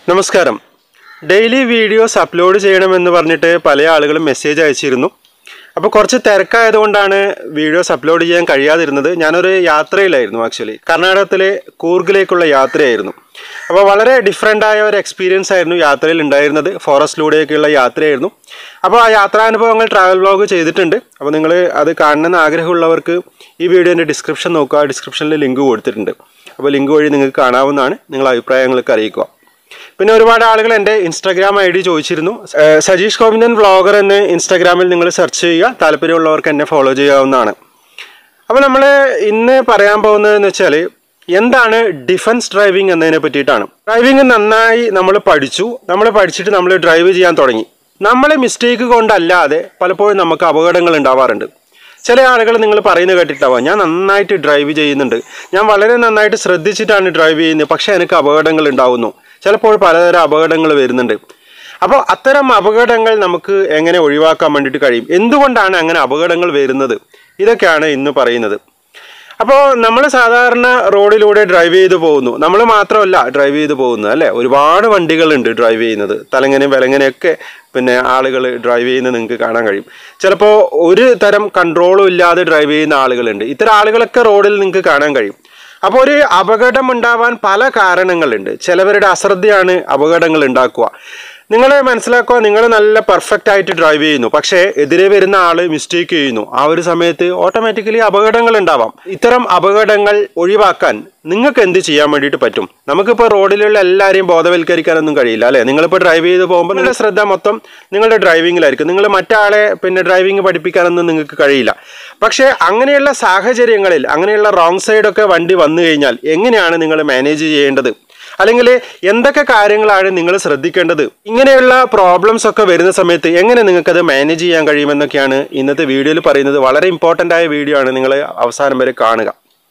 നമസ്കാരം daily videos upload ചെയ്യണമെന്ന് പറഞ്ഞിട്ട് പല ആളുകളും മെസ്സേജ് അയച്ചിരുന്നു അപ്പോൾ കുറച്ച് തിരക്കായതുകൊണ്ടാണ് വീഡിയോസ് അപ്ലോഡ് ചെയ്യാൻ കഴിയാതിരുന്നത് ഞാനൊരു യാത്രയിലായിരുന്നു ആക്ച്വലി കർണാടകത്തിലെ കൂർഗിലേക്കുള്ള യാത്രയായിരുന്നു അപ്പോൾ വളരെ ഡിഫറെൻ്റ് ആയ ഒരു എക്സ്പീരിയൻസ് ആയിരുന്നു യാത്രയിൽ ഉണ്ടായിരുന്നത് ഫോറസ്റ്റിലൂടെയൊക്കെയുള്ള യാത്രയായിരുന്നു അപ്പോൾ ആ യാത്രാനുഭവങ്ങൾ ട്രാവൽ വ്ളോഗ് ചെയ്തിട്ടുണ്ട് അപ്പോൾ നിങ്ങൾ അത് കാണണമെന്ന് ആഗ്രഹമുള്ളവർക്ക് ഈ വീഡിയോൻ്റെ ഡിസ്ക്രിപ്ഷൻ നോക്കുക ഡിസ്ക്രിപ്ഷനിൽ ലിങ്ക് കൊടുത്തിട്ടുണ്ട് അപ്പോൾ ലിങ്ക് വഴി നിങ്ങൾക്ക് കാണാവുന്നതാണ് നിങ്ങൾ അഭിപ്രായങ്ങളൊക്കെ അറിയിക്കുക പിന്നെ ഒരുപാട് ആളുകൾ എൻ്റെ ഇൻസ്റ്റാഗ്രാം ഐ ഡി ചോദിച്ചിരുന്നു ഏഹ് സജീഷ് ഗോവിന്ദൻ വ്ളോഗർ എന്ന് ഇൻസ്റ്റാഗ്രാമിൽ നിങ്ങൾ സെർച്ച് ചെയ്യുക താല്പര്യമുള്ളവർക്ക് എന്നെ ഫോളോ ചെയ്യാവുന്നതാണ് അപ്പോൾ നമ്മൾ ഇന്ന് പറയാൻ പോകുന്നതെന്ന് വെച്ചാൽ എന്താണ് ഡിഫൻസ് ഡ്രൈവിംഗ് എന്നതിനെ പറ്റിയിട്ടാണ് ഡ്രൈവിംഗ് നന്നായി നമ്മൾ പഠിച്ചു നമ്മൾ പഠിച്ചിട്ട് നമ്മൾ ഡ്രൈവ് ചെയ്യാൻ തുടങ്ങി നമ്മളെ മിസ്റ്റേക്ക് കൊണ്ടല്ലാതെ പലപ്പോഴും നമുക്ക് അപകടങ്ങൾ ഉണ്ടാവാറുണ്ട് ചില ആളുകൾ നിങ്ങൾ പറയുന്നത് കേട്ടിട്ടാവാം ഞാൻ നന്നായിട്ട് ഡ്രൈവ് ചെയ്യുന്നുണ്ട് ഞാൻ വളരെ നന്നായിട്ട് ശ്രദ്ധിച്ചിട്ടാണ് ഡ്രൈവ് ചെയ്യുന്നത് പക്ഷേ എനിക്ക് അപകടങ്ങൾ ഉണ്ടാവുന്നു ചിലപ്പോൾ പലതരം അപകടങ്ങൾ വരുന്നുണ്ട് അപ്പോൾ അത്തരം അപകടങ്ങൾ നമുക്ക് എങ്ങനെ ഒഴിവാക്കാൻ വേണ്ടിയിട്ട് കഴിയും എന്തുകൊണ്ടാണ് അങ്ങനെ അപകടങ്ങൾ വരുന്നത് ഇതൊക്കെയാണ് ഇന്ന് പറയുന്നത് അപ്പോൾ നമ്മൾ സാധാരണ റോഡിലൂടെ ഡ്രൈവ് ചെയ്ത് പോകുന്നു നമ്മൾ മാത്രമല്ല ഡ്രൈവ് ചെയ്ത് പോകുന്നത് അല്ലേ ഒരുപാട് വണ്ടികളുണ്ട് ഡ്രൈവ് ചെയ്യുന്നത് തലങ്ങനെയും വിലങ്ങനെയൊക്കെ പിന്നെ ആളുകൾ ഡ്രൈവ് ചെയ്യുന്നത് നിങ്ങൾക്ക് കാണാൻ കഴിയും ചിലപ്പോൾ ഒരു തരം കൺട്രോളും ഇല്ലാതെ ഡ്രൈവ് ചെയ്യുന്ന ആളുകളുണ്ട് ഇത്തരം ആളുകളൊക്കെ റോഡിൽ നിങ്ങൾക്ക് കാണാൻ കഴിയും അപ്പോൾ ഒരു അപകടം ഉണ്ടാവാൻ പല കാരണങ്ങളുണ്ട് ചിലവരുടെ അശ്രദ്ധയാണ് അപകടങ്ങൾ ഉണ്ടാക്കുക നിങ്ങൾ മനസ്സിലാക്കുക നിങ്ങൾ നല്ല പെർഫെക്റ്റ് ആയിട്ട് ഡ്രൈവ് ചെയ്യുന്നു പക്ഷേ എതിരെ വരുന്ന ആള് മിസ്റ്റേക്ക് ചെയ്യുന്നു ആ ഒരു സമയത്ത് ഓട്ടോമാറ്റിക്കലി അപകടങ്ങൾ ഉണ്ടാവാം ഇത്തരം അപകടങ്ങൾ ഒഴിവാക്കാൻ നിങ്ങൾക്ക് എന്ത് ചെയ്യാൻ വേണ്ടിയിട്ട് പറ്റും നമുക്കിപ്പോൾ റോഡിലുള്ള എല്ലാവരെയും ബോധവൽക്കരിക്കാനൊന്നും കഴിയില്ല അല്ലേ നിങ്ങളിപ്പോൾ ഡ്രൈവ് ചെയ്ത് പോകുമ്പോൾ നിങ്ങളുടെ ശ്രദ്ധ മൊത്തം നിങ്ങളുടെ ഡ്രൈവിങ്ങിലായിരിക്കും നിങ്ങൾ മറ്റാളെ പിന്നെ ഡ്രൈവിംഗ് പഠിപ്പിക്കാനൊന്നും നിങ്ങൾക്ക് കഴിയില്ല പക്ഷേ അങ്ങനെയുള്ള സാഹചര്യങ്ങളിൽ അങ്ങനെയുള്ള റോങ് സൈഡൊക്കെ വണ്ടി വന്നു കഴിഞ്ഞാൽ എങ്ങനെയാണ് നിങ്ങൾ മാനേജ് ചെയ്യേണ്ടത് അല്ലെങ്കിൽ എന്തൊക്കെ കാര്യങ്ങളാണ് നിങ്ങൾ ശ്രദ്ധിക്കേണ്ടത് ഇങ്ങനെയുള്ള പ്രോബ്ലംസ് ഒക്കെ വരുന്ന സമയത്ത് എങ്ങനെ നിങ്ങൾക്കത് മാനേജ് ചെയ്യാൻ കഴിയുമെന്നൊക്കെയാണ് ഇന്നത്തെ വീഡിയോയിൽ പറയുന്നത് വളരെ ഇമ്പോർട്ടൻ്റ് ആയ വീഡിയോ ആണ് നിങ്ങൾ അവസാനം വരെ കാണുക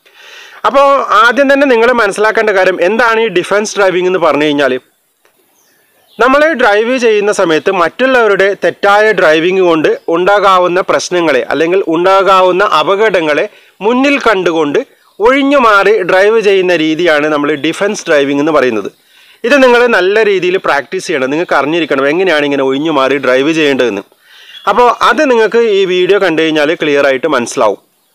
അപ്പോൾ ആദ്യം തന്നെ നിങ്ങൾ മനസ്സിലാക്കേണ്ട കാര്യം എന്താണ് ഈ ഡിഫൻസ് ഡ്രൈവിംഗ് എന്ന് പറഞ്ഞു കഴിഞ്ഞാൽ നമ്മൾ ഡ്രൈവ് ചെയ്യുന്ന സമയത്ത് മറ്റുള്ളവരുടെ തെറ്റായ ഡ്രൈവിംഗ് കൊണ്ട് ഉണ്ടാകാവുന്ന പ്രശ്നങ്ങളെ അല്ലെങ്കിൽ ഉണ്ടാകാവുന്ന അപകടങ്ങളെ മുന്നിൽ കണ്ടുകൊണ്ട് ഒഴിഞ്ഞു മാറി ഡ്രൈവ് ചെയ്യുന്ന രീതിയാണ് നമ്മൾ ഡിഫൻസ് ഡ്രൈവിംഗ് എന്ന് പറയുന്നത് ഇത് നിങ്ങൾ നല്ല രീതിയിൽ പ്രാക്ടീസ് ചെയ്യണം നിങ്ങൾക്ക് അറിഞ്ഞിരിക്കണം എങ്ങനെയാണ് ഇങ്ങനെ ഒഴിഞ്ഞു മാറി ഡ്രൈവ് ചെയ്യേണ്ടതെന്ന് അപ്പോൾ അത് നിങ്ങൾക്ക് ഈ വീഡിയോ കണ്ടു കഴിഞ്ഞാൽ ക്ലിയർ ആയിട്ട് മനസ്സിലാവും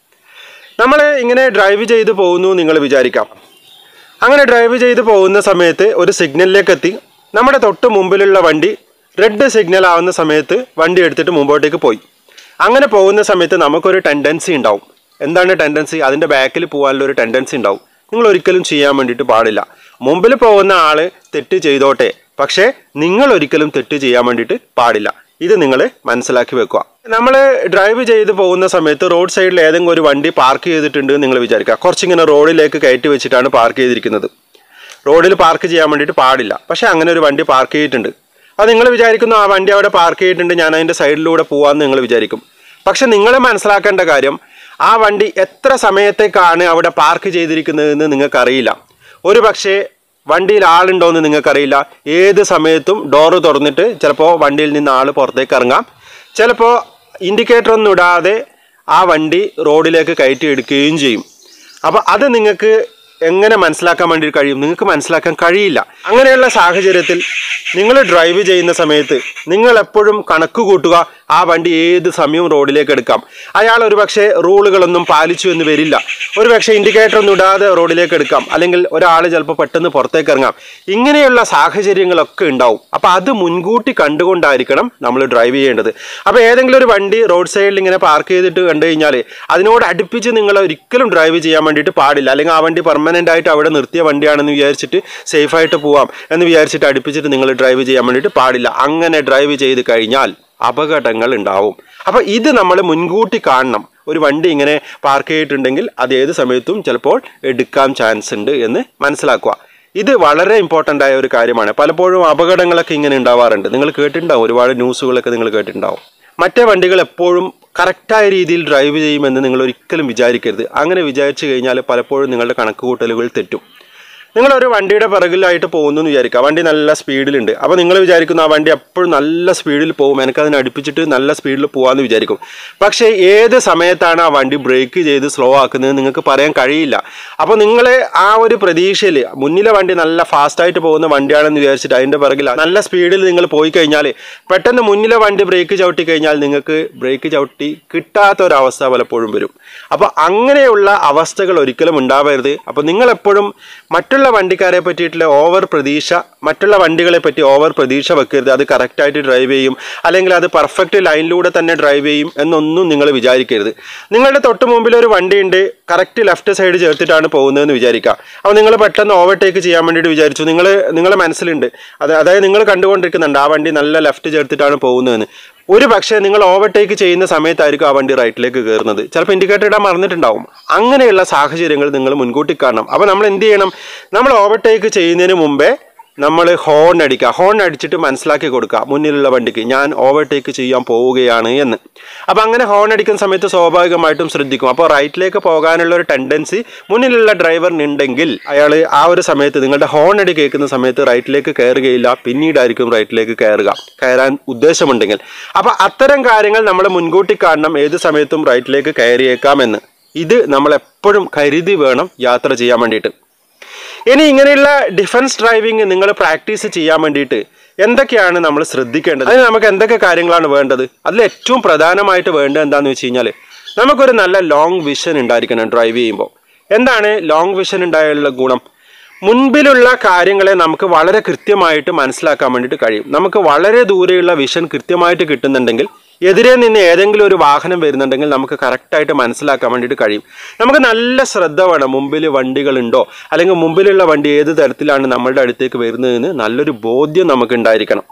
നമ്മൾ ഇങ്ങനെ ഡ്രൈവ് ചെയ്ത് പോകുന്നു നിങ്ങൾ വിചാരിക്കാം അങ്ങനെ ഡ്രൈവ് ചെയ്ത് പോകുന്ന സമയത്ത് ഒരു സിഗ്നലിലേക്ക് എത്തി നമ്മുടെ തൊട്ട് മുമ്പിലുള്ള വണ്ടി റെഡ് സിഗ്നൽ ആവുന്ന സമയത്ത് വണ്ടി എടുത്തിട്ട് മുമ്പോട്ടേക്ക് പോയി അങ്ങനെ പോകുന്ന സമയത്ത് നമുക്കൊരു ടെൻഡൻസി ഉണ്ടാവും എന്താണ് ടെൻഡൻസി അതിൻ്റെ ബാക്കിൽ പോകാനുള്ള ഒരു ടെൻഡൻസി ഉണ്ടാവും നിങ്ങൾ ഒരിക്കലും ചെയ്യാൻ വേണ്ടിയിട്ട് പാടില്ല മുമ്പിൽ പോകുന്ന ആൾ തെറ്റ് ചെയ്തോട്ടെ പക്ഷേ നിങ്ങൾ ഒരിക്കലും തെറ്റ് ചെയ്യാൻ വേണ്ടിയിട്ട് പാടില്ല ഇത് നിങ്ങൾ മനസ്സിലാക്കി വെക്കുക നമ്മൾ ഡ്രൈവ് ചെയ്ത് പോകുന്ന സമയത്ത് റോഡ് സൈഡിൽ ഏതെങ്കിലും ഒരു വണ്ടി പാർക്ക് ചെയ്തിട്ടുണ്ട് എന്ന് നിങ്ങൾ വിചാരിക്കുക കുറച്ചിങ്ങനെ റോഡിലേക്ക് കയറ്റി വെച്ചിട്ടാണ് പാർക്ക് ചെയ്തിരിക്കുന്നത് റോഡിൽ പാർക്ക് ചെയ്യാൻ വേണ്ടിയിട്ട് പാടില്ല പക്ഷേ അങ്ങനെ ഒരു വണ്ടി പാർക്ക് ചെയ്തിട്ടുണ്ട് അത് നിങ്ങൾ വിചാരിക്കുന്നു ആ വണ്ടി അവിടെ പാർക്ക് ചെയ്തിട്ടുണ്ട് ഞാൻ അതിൻ്റെ സൈഡിലൂടെ പോകാമെന്ന് നിങ്ങൾ വിചാരിക്കും പക്ഷെ നിങ്ങൾ മനസ്സിലാക്കേണ്ട കാര്യം ആ വണ്ടി എത്ര സമയത്തേക്കാണ് അവിടെ പാർക്ക് ചെയ്തിരിക്കുന്നതെന്ന് നിങ്ങൾക്കറിയില്ല ഒരു പക്ഷേ വണ്ടിയിൽ ആളുണ്ടോയെന്ന് നിങ്ങൾക്കറിയില്ല ഏത് സമയത്തും ഡോറ് തുറന്നിട്ട് ചിലപ്പോൾ വണ്ടിയിൽ നിന്ന് ആൾ പുറത്തേക്ക് ഇറങ്ങാം ചിലപ്പോൾ ഇൻഡിക്കേറ്റർ ഒന്നും ഇടാതെ ആ വണ്ടി റോഡിലേക്ക് കയറ്റി എടുക്കുകയും ചെയ്യും അപ്പോൾ അത് നിങ്ങൾക്ക് എങ്ങനെ മനസ്സിലാക്കാൻ വേണ്ടി കഴിയും നിങ്ങൾക്ക് മനസ്സിലാക്കാൻ കഴിയില്ല അങ്ങനെയുള്ള സാഹചര്യത്തിൽ നിങ്ങൾ ഡ്രൈവ് ചെയ്യുന്ന സമയത്ത് നിങ്ങൾ എപ്പോഴും കണക്ക് കൂട്ടുക ആ വണ്ടി ഏത് സമയവും റോഡിലേക്ക് എടുക്കാം അയാൾ ഒരുപക്ഷെ റൂളുകളൊന്നും പാലിച്ചു എന്ന് വരില്ല ഒരുപക്ഷെ ഇൻഡിക്കേറ്റർ ഒന്നും ഇടാതെ റോഡിലേക്ക് എടുക്കാം അല്ലെങ്കിൽ ഒരാൾ ചിലപ്പോൾ പെട്ടെന്ന് പുറത്തേക്ക് ഇറങ്ങാം ഇങ്ങനെയുള്ള സാഹചര്യങ്ങളൊക്കെ ഉണ്ടാവും അപ്പോൾ അത് മുൻകൂട്ടി കണ്ടുകൊണ്ടായിരിക്കണം നമ്മൾ ഡ്രൈവ് ചെയ്യേണ്ടത് അപ്പോൾ ഏതെങ്കിലും ഒരു വണ്ടി റോഡ് സൈഡിൽ ഇങ്ങനെ പാർക്ക് ചെയ്തിട്ട് കണ്ടു കഴിഞ്ഞാൽ അതിനോട് അടുപ്പിച്ച് നിങ്ങൾ ഒരിക്കലും ഡ്രൈവ് ചെയ്യാൻ വേണ്ടിയിട്ട് പാടില്ല അല്ലെങ്കിൽ ആ വണ്ടി പെർമനൻ്റ് ആയിട്ട് അവിടെ നിർത്തിയ വണ്ടിയാണെന്ന് വിചാരിച്ചിട്ട് സേഫായിട്ട് പോവാം എന്ന് വിചാരിച്ചിട്ട് അടുപ്പിച്ചിട്ട് നിങ്ങൾ ഡ്രൈവ് ചെയ്യാൻ വേണ്ടിയിട്ട് പാടില്ല അങ്ങനെ ഡ്രൈവ് ചെയ്ത് കഴിഞ്ഞാൽ അപകടങ്ങൾ ഉണ്ടാവും അപ്പോൾ ഇത് നമ്മൾ മുൻകൂട്ടി കാണണം ഒരു വണ്ടി ഇങ്ങനെ പാർക്ക് ചെയ്തിട്ടുണ്ടെങ്കിൽ അത് ഏത് സമയത്തും ചിലപ്പോൾ എടുക്കാൻ ചാൻസ് ഉണ്ട് എന്ന് മനസ്സിലാക്കുക ഇത് വളരെ ഇമ്പോർട്ടൻ്റ് ആയ ഒരു കാര്യമാണ് പലപ്പോഴും അപകടങ്ങളൊക്കെ ഇങ്ങനെ ഉണ്ടാവാറുണ്ട് നിങ്ങൾ കേട്ടിട്ടുണ്ടാവും ഒരുപാട് ന്യൂസുകളൊക്കെ നിങ്ങൾ കേട്ടിട്ടുണ്ടാവും മറ്റേ വണ്ടികൾ എപ്പോഴും കറക്റ്റായ രീതിയിൽ ഡ്രൈവ് ചെയ്യുമെന്ന് നിങ്ങൾ ഒരിക്കലും വിചാരിക്കരുത് അങ്ങനെ വിചാരിച്ചു കഴിഞ്ഞാൽ പലപ്പോഴും നിങ്ങളുടെ കണക്ക് കൂട്ടലുകൾ തെറ്റും നിങ്ങളൊരു വണ്ടിയുടെ പിറകിലായിട്ട് പോകുന്നു എന്ന് വിചാരിക്കുക വണ്ടി നല്ല സ്പീഡിലുണ്ട് അപ്പോൾ നിങ്ങൾ വിചാരിക്കുന്നു ആ വണ്ടി എപ്പോഴും നല്ല സ്പീഡിൽ പോകും എനിക്കതിനെ അടുപ്പിച്ചിട്ട് നല്ല സ്പീഡിൽ പോകാമെന്ന് വിചാരിക്കും പക്ഷേ ഏത് സമയത്താണ് ആ വണ്ടി ബ്രേക്ക് ചെയ്ത് സ്ലോ ആക്കുന്നത് നിങ്ങൾക്ക് പറയാൻ കഴിയില്ല അപ്പോൾ നിങ്ങൾ ആ ഒരു പ്രതീക്ഷയിൽ മുന്നിലെ വണ്ടി നല്ല ഫാസ്റ്റായിട്ട് പോകുന്ന വണ്ടിയാണെന്ന് വിചാരിച്ചിട്ട് അതിൻ്റെ പിറകിൽ നല്ല സ്പീഡിൽ നിങ്ങൾ പോയി കഴിഞ്ഞാൽ പെട്ടെന്ന് മുന്നിലെ വണ്ടി ബ്രേക്ക് ചവിട്ടി കഴിഞ്ഞാൽ നിങ്ങൾക്ക് ബ്രേക്ക് ചവിട്ടി കിട്ടാത്ത ഒരവസ്ഥ പലപ്പോഴും വരും അപ്പോൾ അങ്ങനെയുള്ള അവസ്ഥകൾ ഒരിക്കലും ഉണ്ടാവരുത് അപ്പോൾ നിങ്ങൾ എപ്പോഴും മറ്റുള്ള വണ്ടിക്കാരെ പറ്റിയിട്ടുള്ള ഓവർ പ്രതീക്ഷ മറ്റുള്ള വണ്ടികളെ പറ്റി ഓവർ പ്രതീക്ഷ വെക്കരുത് അത് കറക്റ്റായിട്ട് ഡ്രൈവ് ചെയ്യും അല്ലെങ്കിൽ അത് പെർഫെക്റ്റ് ലൈനിലൂടെ തന്നെ ഡ്രൈവ് ചെയ്യും എന്നൊന്നും നിങ്ങൾ വിചാരിക്കരുത് നിങ്ങളുടെ തൊട്ട് മുമ്പിൽ ഒരു വണ്ടിയുണ്ട് കറക്റ്റ് ലെഫ്റ്റ് സൈഡ് ചേർത്തിട്ടാണ് പോകുന്നതെന്ന് വിചാരിക്കുക അപ്പോൾ നിങ്ങൾ പെട്ടെന്ന് ഓവർടേക്ക് ചെയ്യാൻ വേണ്ടിയിട്ട് വിചാരിച്ചു നിങ്ങൾ നിങ്ങളുടെ മനസ്സിലുണ്ട് അത് അതായത് നിങ്ങൾ കണ്ടുകൊണ്ടിരിക്കുന്നുണ്ട് ആ വണ്ടി നല്ല ലെഫ്റ്റ് ചേർത്തിട്ടാണ് പോകുന്നതെന്ന് ഒരു പക്ഷേ നിങ്ങൾ ഓവർടേക്ക് ചെയ്യുന്ന സമയത്തായിരിക്കും ആ വണ്ടി റൈറ്റിലേക്ക് കയറുന്നത് ചിലപ്പോൾ ഇൻഡിക്കേറ്റർ ഇടാൻ മറന്നിട്ടുണ്ടാവും അങ്ങനെയുള്ള സാഹചര്യങ്ങൾ നിങ്ങൾ മുൻകൂട്ടി കാണണം അപ്പോൾ നമ്മൾ എന്ത് ചെയ്യണം നമ്മൾ ഓവർടേക്ക് ചെയ്യുന്നതിന് മുമ്പേ നമ്മൾ ഹോൺ അടിക്കുക ഹോൺ അടിച്ചിട്ട് മനസ്സിലാക്കി കൊടുക്കുക മുന്നിലുള്ള വണ്ടിക്ക് ഞാൻ ഓവർടേക്ക് ചെയ്യാൻ പോവുകയാണ് എന്ന് അപ്പോൾ അങ്ങനെ ഹോൺ അടിക്കുന്ന സമയത്ത് സ്വാഭാവികമായിട്ടും ശ്രദ്ധിക്കും അപ്പോൾ റൈറ്റിലേക്ക് പോകാനുള്ള ഒരു ടെൻഡൻസി മുന്നിലുള്ള ഡ്രൈവറിനുണ്ടെങ്കിൽ അയാൾ ആ ഒരു സമയത്ത് നിങ്ങളുടെ ഹോൺ അടി കേൾക്കുന്ന സമയത്ത് റൈറ്റിലേക്ക് കയറുകയില്ല പിന്നീടായിരിക്കും റൈറ്റിലേക്ക് കയറുക കയറാൻ ഉദ്ദേശമുണ്ടെങ്കിൽ അപ്പോൾ അത്തരം കാര്യങ്ങൾ നമ്മൾ മുൻകൂട്ടി കാണണം ഏത് സമയത്തും റൈറ്റിലേക്ക് കയറിയേക്കാമെന്ന് ഇത് നമ്മൾ എപ്പോഴും കരുതി വേണം യാത്ര ചെയ്യാൻ വേണ്ടിയിട്ട് ഇനി ഇങ്ങനെയുള്ള ഡിഫൻസ് ഡ്രൈവിംഗ് നിങ്ങൾ പ്രാക്ടീസ് ചെയ്യാൻ വേണ്ടിയിട്ട് എന്തൊക്കെയാണ് നമ്മൾ ശ്രദ്ധിക്കേണ്ടത് അതിന് നമുക്ക് എന്തൊക്കെ കാര്യങ്ങളാണ് വേണ്ടത് അതിൽ ഏറ്റവും പ്രധാനമായിട്ട് വേണ്ടത് എന്താണെന്ന് വെച്ച് കഴിഞ്ഞാൽ നമുക്കൊരു നല്ല ലോങ് വിഷൻ ഉണ്ടായിരിക്കണം ഡ്രൈവ് ചെയ്യുമ്പോൾ എന്താണ് ലോങ് വിഷൻ ഉണ്ടായുള്ള ഗുണം മുൻപിലുള്ള കാര്യങ്ങളെ നമുക്ക് വളരെ കൃത്യമായിട്ട് മനസ്സിലാക്കാൻ വേണ്ടിയിട്ട് കഴിയും നമുക്ക് വളരെ ദൂരെയുള്ള വിഷൻ കൃത്യമായിട്ട് കിട്ടുന്നുണ്ടെങ്കിൽ എതിരെ നിന്ന് ഏതെങ്കിലും ഒരു വാഹനം വരുന്നുണ്ടെങ്കിൽ നമുക്ക് കറക്റ്റായിട്ട് മനസ്സിലാക്കാൻ വേണ്ടിയിട്ട് കഴിയും നമുക്ക് നല്ല ശ്രദ്ധ വേണം മുമ്പിൽ വണ്ടികളുണ്ടോ അല്ലെങ്കിൽ മുമ്പിലുള്ള വണ്ടി ഏത് തരത്തിലാണ് നമ്മളുടെ അടുത്തേക്ക് വരുന്നതെന്ന് നല്ലൊരു ബോധ്യം നമുക്ക് ഉണ്ടായിരിക്കണം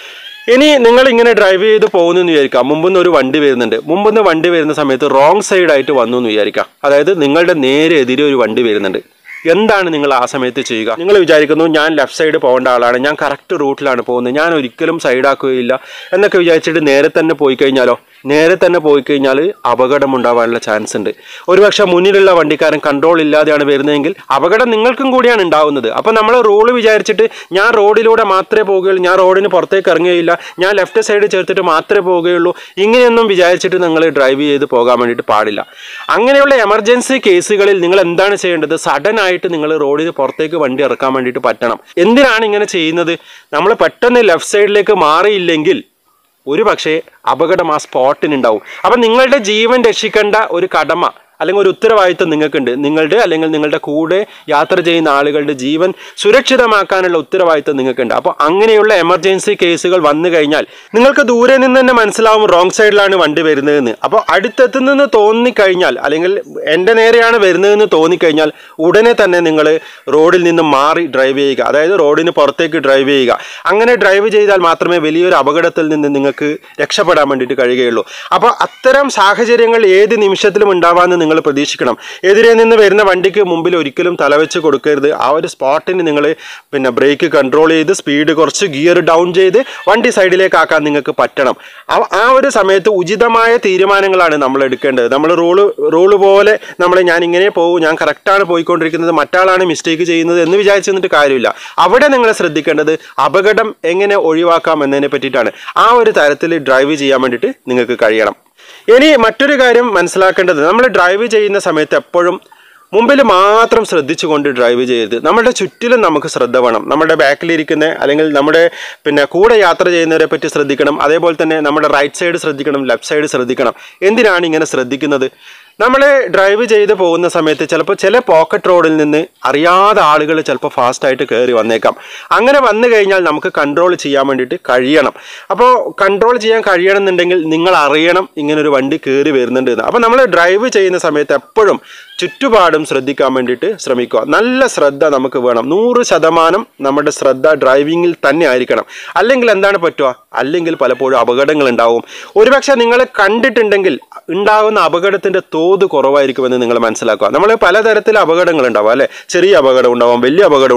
ഇനി നിങ്ങൾ ഇങ്ങനെ ഡ്രൈവ് ചെയ്ത് പോകുന്നു എന്ന് വിചാരിക്കാം മുമ്പ് ഒരു വണ്ടി വരുന്നുണ്ട് മുമ്പ് വണ്ടി വരുന്ന സമയത്ത് റോങ് സൈഡായിട്ട് വന്നു എന്ന് വിചാരിക്കാം അതായത് നിങ്ങളുടെ നേരെ എതിരെ ഒരു വണ്ടി വരുന്നുണ്ട് എന്താണ് നിങ്ങൾ ആ സമയത്ത് ചെയ്യുക നിങ്ങൾ വിചാരിക്കുന്നു ഞാൻ ലെഫ്റ്റ് സൈഡ് പോകേണ്ട ആളാണ് ഞാൻ കറക്റ്റ് റൂട്ടിലാണ് പോകുന്നത് ഞാൻ ഒരിക്കലും സൈഡാക്കുകയില്ല എന്നൊക്കെ വിചാരിച്ചിട്ട് നേരെ തന്നെ പോയി കഴിഞ്ഞാലോ നേരെ തന്നെ പോയി കഴിഞ്ഞാൽ അപകടം ഉണ്ടാവാനുള്ള ചാൻസ് ഉണ്ട് ഒരുപക്ഷെ മുന്നിലുള്ള വണ്ടിക്കാരൻ കൺട്രോൾ ഇല്ലാതെയാണ് വരുന്നതെങ്കിൽ അപകടം നിങ്ങൾക്കും കൂടിയാണ് ഉണ്ടാവുന്നത് അപ്പോൾ നമ്മൾ റോഡ് വിചാരിച്ചിട്ട് ഞാൻ റോഡിലൂടെ മാത്രമേ പോവുകയുള്ളൂ ഞാൻ റോഡിന് പുറത്തേക്ക് ഇറങ്ങുകയില്ല ഞാൻ ലെഫ്റ്റ് സൈഡ് ചേർത്തിട്ട് മാത്രമേ പോവുകയുള്ളൂ ഇങ്ങനെയൊന്നും വിചാരിച്ചിട്ട് നിങ്ങൾ ഡ്രൈവ് ചെയ്ത് പോകാൻ വേണ്ടിയിട്ട് പാടില്ല അങ്ങനെയുള്ള എമർജൻസി കേസുകളിൽ നിങ്ങൾ എന്താണ് ചെയ്യേണ്ടത് സഡൻ ആയിട്ട് നിങ്ങൾ റോഡിന് പുറത്തേക്ക് വണ്ടി ഇറക്കാൻ വേണ്ടിയിട്ട് പറ്റണം എന്തിനാണ് ഇങ്ങനെ ചെയ്യുന്നത് നമ്മൾ പെട്ടെന്ന് ലെഫ്റ്റ് സൈഡിലേക്ക് മാറിയില്ലെങ്കിൽ ഒരു പക്ഷേ അപകടം ആ സ്പോട്ടിനുണ്ടാവും അപ്പം നിങ്ങളുടെ ജീവൻ രക്ഷിക്കേണ്ട ഒരു കടമ അല്ലെങ്കിൽ ഒരു ഉത്തരവാദിത്വം നിങ്ങൾക്കുണ്ട് നിങ്ങളുടെ അല്ലെങ്കിൽ നിങ്ങളുടെ കൂടെ യാത്ര ചെയ്യുന്ന ആളുകളുടെ ജീവൻ സുരക്ഷിതമാക്കാനുള്ള ഉത്തരവാദിത്വം നിങ്ങൾക്കുണ്ട് അപ്പോൾ അങ്ങനെയുള്ള എമർജൻസി കേസുകൾ വന്നു കഴിഞ്ഞാൽ നിങ്ങൾക്ക് ദൂരെ നിന്ന് തന്നെ മനസ്സിലാവും റോങ് സൈഡിലാണ് വണ്ടി വരുന്നതെന്ന് അപ്പോൾ അടുത്തെത്തുന്നെന്ന് തോന്നിക്കഴിഞ്ഞാൽ അല്ലെങ്കിൽ എൻ്റെ നേരെയാണ് വരുന്നതെന്ന് തോന്നിക്കഴിഞ്ഞാൽ ഉടനെ തന്നെ നിങ്ങൾ റോഡിൽ നിന്ന് മാറി ഡ്രൈവ് ചെയ്യുക അതായത് റോഡിന് പുറത്തേക്ക് ഡ്രൈവ് ചെയ്യുക അങ്ങനെ ഡ്രൈവ് ചെയ്താൽ മാത്രമേ വലിയൊരു അപകടത്തിൽ നിന്ന് നിങ്ങൾക്ക് രക്ഷപ്പെടാൻ വേണ്ടിയിട്ട് കഴിയുകയുള്ളൂ അപ്പോൾ അത്തരം സാഹചര്യങ്ങൾ ഏത് നിമിഷത്തിലും ഉണ്ടാവാമെന്ന് നിങ്ങൾ പ്രതീക്ഷിക്കണം എതിരെ നിന്ന് വരുന്ന വണ്ടിക്ക് മുമ്പിൽ ഒരിക്കലും തലവെച്ച് കൊടുക്കരുത് ആ ഒരു സ്പോട്ടിന് നിങ്ങൾ പിന്നെ ബ്രേക്ക് കൺട്രോൾ ചെയ്ത് സ്പീഡ് കുറച്ച് ഗിയർ ഡൗൺ ചെയ്ത് വണ്ടി സൈഡിലേക്ക് ആക്കാൻ നിങ്ങൾക്ക് പറ്റണം ആ- ആ ഒരു സമയത്ത് ഉചിതമായ തീരുമാനങ്ങളാണ് നമ്മൾ എടുക്കേണ്ടത് നമ്മൾ റൂള് റൂള് പോലെ നമ്മൾ ഞാൻ ഇങ്ങനെ പോകും ഞാൻ കറക്റ്റാണ് പോയിക്കൊണ്ടിരിക്കുന്നത് മറ്റാളാണ് മിസ്റ്റേക്ക് ചെയ്യുന്നത് എന്ന് വിചാരിച്ചു നിന്നിട്ട് കാര്യമില്ല അവിടെ നിങ്ങൾ ശ്രദ്ധിക്കേണ്ടത് അപകടം എങ്ങനെ ഒഴിവാക്കാം എന്നതിനെ പറ്റിയിട്ടാണ് ആ ഒരു തരത്തിൽ ഡ്രൈവ് ചെയ്യാൻ വേണ്ടിയിട്ട് നിങ്ങൾക്ക് കഴിയണം ഇനി മറ്റൊരു കാര്യം മനസ്സിലാക്കേണ്ടത് നമ്മൾ ഡ്രൈവ് ചെയ്യുന്ന സമയത്ത് എപ്പോഴും മുമ്പിൽ മാത്രം ശ്രദ്ധിച്ചുകൊണ്ട് ഡ്രൈവ് ചെയ്യരുത് നമ്മുടെ ചുറ്റിലും നമുക്ക് ശ്രദ്ധ വേണം നമ്മുടെ ബാക്കിലിരിക്കുന്ന അല്ലെങ്കിൽ നമ്മുടെ പിന്നെ കൂടെ യാത്ര ചെയ്യുന്നവരെ പറ്റി ശ്രദ്ധിക്കണം അതേപോലെ തന്നെ നമ്മുടെ റൈറ്റ് സൈഡ് ശ്രദ്ധിക്കണം ലെഫ്റ്റ് സൈഡ് ശ്രദ്ധിക്കണം എന്തിനാണ് ഇങ്ങനെ ശ്രദ്ധിക്കുന്നത് നമ്മൾ ഡ്രൈവ് ചെയ്ത് പോകുന്ന സമയത്ത് ചിലപ്പോൾ ചില പോക്കറ്റ് റോഡിൽ നിന്ന് അറിയാതെ ആളുകൾ ചിലപ്പോൾ ഫാസ്റ്റായിട്ട് കയറി വന്നേക്കാം അങ്ങനെ വന്നു കഴിഞ്ഞാൽ നമുക്ക് കൺട്രോൾ ചെയ്യാൻ വേണ്ടിയിട്ട് കഴിയണം അപ്പോൾ കൺട്രോൾ ചെയ്യാൻ കഴിയണമെന്നുണ്ടെങ്കിൽ നിങ്ങൾ അറിയണം ഇങ്ങനൊരു വണ്ടി കയറി വരുന്നുണ്ട് എന്ന് അപ്പോൾ നമ്മൾ ഡ്രൈവ് ചെയ്യുന്ന സമയത്ത് എപ്പോഴും ചുറ്റുപാടും ശ്രദ്ധിക്കാൻ വേണ്ടിയിട്ട് ശ്രമിക്കുക നല്ല ശ്രദ്ധ നമുക്ക് വേണം നൂറ് ശതമാനം നമ്മുടെ ശ്രദ്ധ ഡ്രൈവിങ്ങിൽ തന്നെ ആയിരിക്കണം അല്ലെങ്കിൽ എന്താണ് പറ്റുക അല്ലെങ്കിൽ പലപ്പോഴും അപകടങ്ങൾ ഉണ്ടാവും ഒരുപക്ഷെ നിങ്ങൾ കണ്ടിട്ടുണ്ടെങ്കിൽ ഉണ്ടാകുന്ന അപകടത്തിന്റെ തോത് കുറവായിരിക്കുമെന്ന് നിങ്ങൾ മനസ്സിലാക്കുക നമ്മൾ പലതരത്തിൽ അപകടങ്ങൾ ഉണ്ടാവും അല്ലെ ചെറിയ അപകടം ഉണ്ടാവും വലിയ അപകടം ഉണ്ടാവും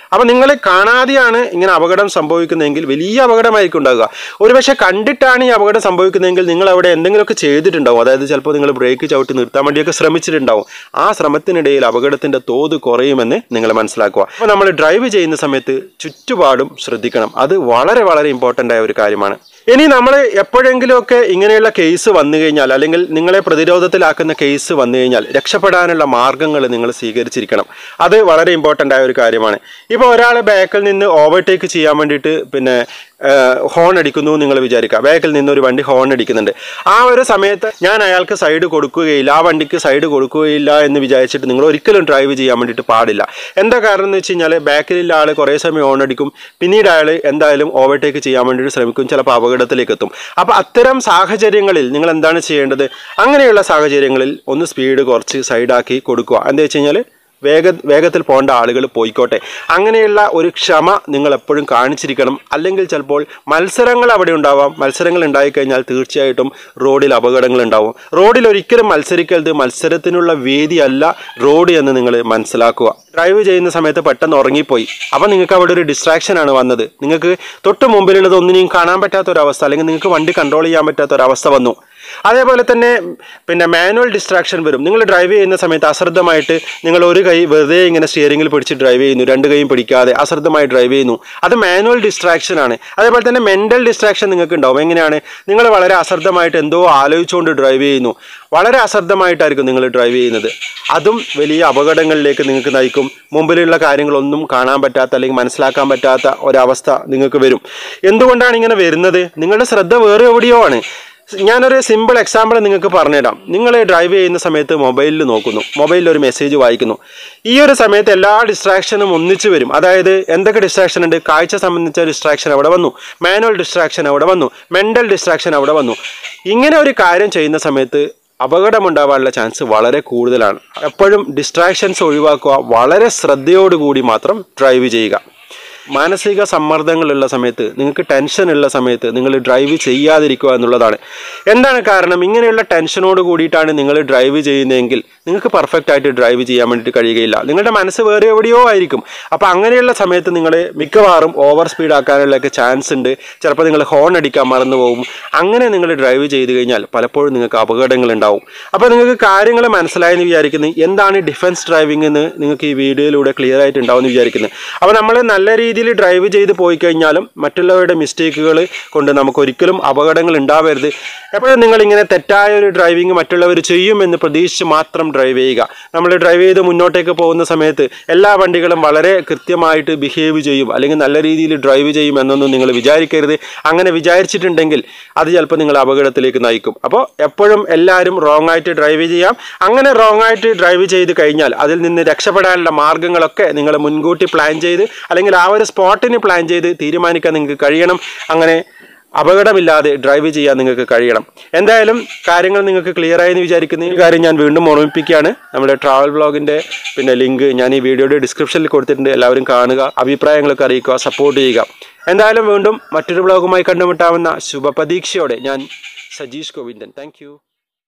അപ്പോൾ നിങ്ങൾ കാണാതെയാണ് ഇങ്ങനെ അപകടം സംഭവിക്കുന്നതെങ്കിൽ വലിയ അപകടമായിരിക്കും ഉണ്ടാകുക ഒരുപക്ഷെ കണ്ടിട്ടാണ് ഈ അപകടം സംഭവിക്കുന്നതെങ്കിൽ നിങ്ങൾ അവിടെ എന്തെങ്കിലുമൊക്കെ ചെയ്തിട്ടുണ്ടാവും അതായത് ചിലപ്പോൾ നിങ്ങൾ ബ്രേക്ക് ചവിട്ടി നിർത്താൻ വേണ്ടിയൊക്കെ ശ്രമിച്ചിട്ടുണ്ടാവും ആ ശ്രമത്തിനിടയിൽ അപകടത്തിൻ്റെ തോത് കുറയുമെന്ന് നിങ്ങൾ മനസ്സിലാക്കുക അപ്പോൾ നമ്മൾ ഡ്രൈവ് ചെയ്യുന്ന സമയത്ത് ചുറ്റുപാടും ശ്രദ്ധിക്കണം അത് വളരെ വളരെ ഇമ്പോർട്ടൻ്റ് ആയ ഒരു കാര്യമാണ് ഇനി നമ്മൾ എപ്പോഴെങ്കിലുമൊക്കെ ഇങ്ങനെയുള്ള കേസ് വന്നു കഴിഞ്ഞാൽ അല്ലെങ്കിൽ നിങ്ങളെ പ്രതിരോധത്തിലാക്കുന്ന കേസ് വന്നു കഴിഞ്ഞാൽ രക്ഷപ്പെടാനുള്ള മാർഗങ്ങൾ നിങ്ങൾ സ്വീകരിച്ചിരിക്കണം അത് വളരെ ഇമ്പോർട്ടൻ്റ് ആയ ഒരു കാര്യമാണ് ഇപ്പോൾ ഒരാൾ ബാക്കിൽ നിന്ന് ഓവർടേക്ക് ചെയ്യാൻ വേണ്ടിയിട്ട് പിന്നെ ഹോൺ അടിക്കുന്നു എന്ന് നിങ്ങൾ വിചാരിക്കുക ബാക്കിൽ നിന്ന് ഒരു വണ്ടി ഹോൺ അടിക്കുന്നുണ്ട് ആ ഒരു സമയത്ത് ഞാൻ അയാൾക്ക് സൈഡ് കൊടുക്കുകയില്ല ആ വണ്ടിക്ക് സൈഡ് കൊടുക്കുകയില്ല എന്ന് വിചാരിച്ചിട്ട് നിങ്ങൾ ഒരിക്കലും ഡ്രൈവ് ചെയ്യാൻ വേണ്ടിയിട്ട് പാടില്ല എന്താ കാരണം എന്ന് വെച്ച് കഴിഞ്ഞാൽ ബാക്കിലുള്ള ആൾ കുറേ സമയം ഹോൺ അടിക്കും പിന്നീട് അയാൾ എന്തായാലും ഓവർടേക്ക് ചെയ്യാൻ വേണ്ടിയിട്ട് ശ്രമിക്കും ചിലപ്പോൾ അപകടത്തിലേക്ക് എത്തും അപ്പോൾ അത്തരം സാഹചര്യങ്ങളിൽ നിങ്ങൾ എന്താണ് ചെയ്യേണ്ടത് അങ്ങനെയുള്ള സാഹചര്യങ്ങളിൽ ഒന്ന് സ്പീഡ് കുറച്ച് സൈഡാക്കി കൊടുക്കുക എന്താ വെച്ച് കഴിഞ്ഞാൽ വേഗ വേഗത്തിൽ പോകേണ്ട ആളുകൾ പോയിക്കോട്ടെ അങ്ങനെയുള്ള ഒരു ക്ഷമ നിങ്ങൾ എപ്പോഴും കാണിച്ചിരിക്കണം അല്ലെങ്കിൽ ചിലപ്പോൾ മത്സരങ്ങൾ അവിടെ ഉണ്ടാവാം മത്സരങ്ങൾ ഉണ്ടായിക്കഴിഞ്ഞാൽ തീർച്ചയായിട്ടും റോഡിൽ അപകടങ്ങൾ ഉണ്ടാവും റോഡിൽ ഒരിക്കലും മത്സരിക്കരുത് മത്സരത്തിനുള്ള വേദിയല്ല റോഡ് എന്ന് നിങ്ങൾ മനസ്സിലാക്കുക ഡ്രൈവ് ചെയ്യുന്ന സമയത്ത് പെട്ടെന്ന് ഉറങ്ങിപ്പോയി അപ്പം നിങ്ങൾക്ക് അവിടെ ഒരു ഡിസ്ട്രാക്ഷൻ ആണ് വന്നത് നിങ്ങൾക്ക് തൊട്ട് മുമ്പിലുള്ളത് ഒന്നിനെയും കാണാൻ പറ്റാത്ത ഒരു അവസ്ഥ അല്ലെങ്കിൽ നിങ്ങൾക്ക് വണ്ടി കൺട്രോൾ ചെയ്യാൻ പറ്റാത്ത ഒരു അവസ്ഥ വന്നു അതേപോലെ തന്നെ പിന്നെ മാനുവൽ ഡിസ്ട്രാക്ഷൻ വരും നിങ്ങൾ ഡ്രൈവ് ചെയ്യുന്ന സമയത്ത് അശ്രദ്ധമായിട്ട് നിങ്ങൾ ഒരു കൈ വെറുതെ ഇങ്ങനെ സ്റ്റിയറിംഗിൽ പിടിച്ച് ഡ്രൈവ് ചെയ്യുന്നു രണ്ട് കൈയും പിടിക്കാതെ അശ്രദ്ധമായി ഡ്രൈവ് ചെയ്യുന്നു അത് മാനുവൽ ഡിസ്ട്രാക്ഷൻ ആണ് അതേപോലെ തന്നെ മെൻ്റൽ ഡിസ്ട്രാക്ഷൻ നിങ്ങൾക്ക് ഉണ്ടാവും എങ്ങനെയാണ് നിങ്ങൾ വളരെ അശ്രദ്ധമായിട്ട് എന്തോ ആലോചിച്ചുകൊണ്ട് ഡ്രൈവ് ചെയ്യുന്നു വളരെ അശ്രദ്ധമായിട്ടായിരിക്കും നിങ്ങൾ ഡ്രൈവ് ചെയ്യുന്നത് അതും വലിയ അപകടങ്ങളിലേക്ക് നിങ്ങൾക്ക് നയിക്കും മുമ്പിലുള്ള കാര്യങ്ങളൊന്നും കാണാൻ പറ്റാത്ത അല്ലെങ്കിൽ മനസ്സിലാക്കാൻ പറ്റാത്ത ഒരവസ്ഥ നിങ്ങൾക്ക് വരും എന്തുകൊണ്ടാണ് ഇങ്ങനെ വരുന്നത് നിങ്ങളുടെ ശ്രദ്ധ വേറെ എവിടെയോ ആണ് ഞാനൊരു സിമ്പിൾ എക്സാമ്പിൾ നിങ്ങൾക്ക് പറഞ്ഞുതരാം നിങ്ങൾ ഡ്രൈവ് ചെയ്യുന്ന സമയത്ത് മൊബൈലിൽ നോക്കുന്നു മൊബൈലിൽ ഒരു മെസ്സേജ് വായിക്കുന്നു ഈ ഒരു സമയത്ത് എല്ലാ ഡിസ്ട്രാക്ഷനും ഒന്നിച്ചു വരും അതായത് എന്തൊക്കെ ഡിസ്ട്രാക്ഷൻ ഉണ്ട് കാഴ്ച സംബന്ധിച്ച ഡിസ്ട്രാക്ഷൻ അവിടെ വന്നു മാനുവൽ ഡിസ്ട്രാക്ഷൻ അവിടെ വന്നു മെൻ്റൽ ഡിസ്ട്രാക്ഷൻ അവിടെ വന്നു ഇങ്ങനെ ഒരു കാര്യം ചെയ്യുന്ന സമയത്ത് അപകടമുണ്ടാവാനുള്ള ചാൻസ് വളരെ കൂടുതലാണ് എപ്പോഴും ഡിസ്ട്രാക്ഷൻസ് ഒഴിവാക്കുക വളരെ ശ്രദ്ധയോടുകൂടി മാത്രം ഡ്രൈവ് ചെയ്യുക മാനസിക സമ്മർദ്ദങ്ങളുള്ള സമയത്ത് നിങ്ങൾക്ക് ടെൻഷൻ ഉള്ള സമയത്ത് നിങ്ങൾ ഡ്രൈവ് ചെയ്യാതിരിക്കുക എന്നുള്ളതാണ് എന്താണ് കാരണം ഇങ്ങനെയുള്ള ടെൻഷനോട് കൂടിയിട്ടാണ് നിങ്ങൾ ഡ്രൈവ് ചെയ്യുന്നതെങ്കിൽ നിങ്ങൾക്ക് പെർഫെക്റ്റ് ആയിട്ട് ഡ്രൈവ് ചെയ്യാൻ വേണ്ടിയിട്ട് കഴിയുകയില്ല നിങ്ങളുടെ മനസ്സ് വേറെ എവിടെയോ ആയിരിക്കും അപ്പോൾ അങ്ങനെയുള്ള സമയത്ത് നിങ്ങൾ മിക്കവാറും ഓവർ സ്പീഡ് ആക്കാനുള്ളൊക്കെ ചാൻസ് ഉണ്ട് ചിലപ്പോൾ നിങ്ങൾ ഹോൺ അടിക്കാൻ മറന്നു പോകും അങ്ങനെ നിങ്ങൾ ഡ്രൈവ് ചെയ്ത് കഴിഞ്ഞാൽ പലപ്പോഴും നിങ്ങൾക്ക് അപകടങ്ങൾ ഉണ്ടാവും അപ്പോൾ നിങ്ങൾക്ക് കാര്യങ്ങൾ മനസ്സിലായെന്ന് വിചാരിക്കുന്നു എന്താണ് ഡിഫൻസ് ഡ്രൈവിംഗ് എന്ന് നിങ്ങൾക്ക് ഈ വീഡിയോയിലൂടെ ക്ലിയർ ആയിട്ട് ഉണ്ടാവുമെന്ന് വിചാരിക്കുന്നു അപ്പോൾ നമ്മൾ നല്ല രീതിയിൽ ഡ്രൈവ് ചെയ്ത് പോയി കഴിഞ്ഞാലും മറ്റുള്ളവരുടെ മിസ്റ്റേക്കുകൾ കൊണ്ട് നമുക്ക് ഒരിക്കലും അപകടങ്ങൾ ഉണ്ടാവരുത് എപ്പോഴും നിങ്ങൾ ഇങ്ങനെ തെറ്റായ ഒരു ഡ്രൈവിംഗ് മറ്റുള്ളവർ ചെയ്യുമെന്ന് പ്രതീക്ഷിച്ച് മാത്രം ഡ്രൈവ് ചെയ്യുക നമ്മൾ ഡ്രൈവ് ചെയ്ത് മുന്നോട്ടേക്ക് പോകുന്ന സമയത്ത് എല്ലാ വണ്ടികളും വളരെ കൃത്യമായിട്ട് ബിഹേവ് ചെയ്യും അല്ലെങ്കിൽ നല്ല രീതിയിൽ ഡ്രൈവ് ചെയ്യും എന്നൊന്നും നിങ്ങൾ വിചാരിക്കരുത് അങ്ങനെ വിചാരിച്ചിട്ടുണ്ടെങ്കിൽ അത് ചിലപ്പോൾ നിങ്ങൾ അപകടത്തിലേക്ക് നയിക്കും അപ്പോൾ എപ്പോഴും എല്ലാവരും റോങ് ആയിട്ട് ഡ്രൈവ് ചെയ്യാം അങ്ങനെ റോങ് ആയിട്ട് ഡ്രൈവ് ചെയ്ത് കഴിഞ്ഞാൽ അതിൽ നിന്ന് രക്ഷപ്പെടാനുള്ള മാർഗ്ഗങ്ങളൊക്കെ നിങ്ങൾ മുൻകൂട്ടി പ്ലാൻ ചെയ്ത് അല്ലെങ്കിൽ ആ ഒരു സ്പോട്ടിന് പ്ലാൻ ചെയ്ത് തീരുമാനിക്കാൻ നിങ്ങൾക്ക് കഴിയണം അങ്ങനെ അപകടമില്ലാതെ ഡ്രൈവ് ചെയ്യാൻ നിങ്ങൾക്ക് കഴിയണം എന്തായാലും കാര്യങ്ങൾ നിങ്ങൾക്ക് ക്ലിയർ ആയെന്ന് വിചാരിക്കുന്ന ഈ കാര്യം ഞാൻ വീണ്ടും ഓർമ്മിപ്പിക്കുകയാണ് നമ്മുടെ ട്രാവൽ ബ്ലോഗിൻ്റെ പിന്നെ ലിങ്ക് ഞാൻ ഈ വീഡിയോയുടെ ഡിസ്ക്രിപ്ഷനിൽ കൊടുത്തിട്ടുണ്ട് എല്ലാവരും കാണുക അഭിപ്രായങ്ങളൊക്കെ അറിയിക്കുക സപ്പോർട്ട് ചെയ്യുക എന്തായാലും വീണ്ടും മറ്റൊരു ബ്ലോഗുമായി കണ്ടുമുട്ടാവുന്ന ശുഭപ്രതീക്ഷയോടെ ഞാൻ സജീഷ് ഗോവിന്ദൻ താങ്ക്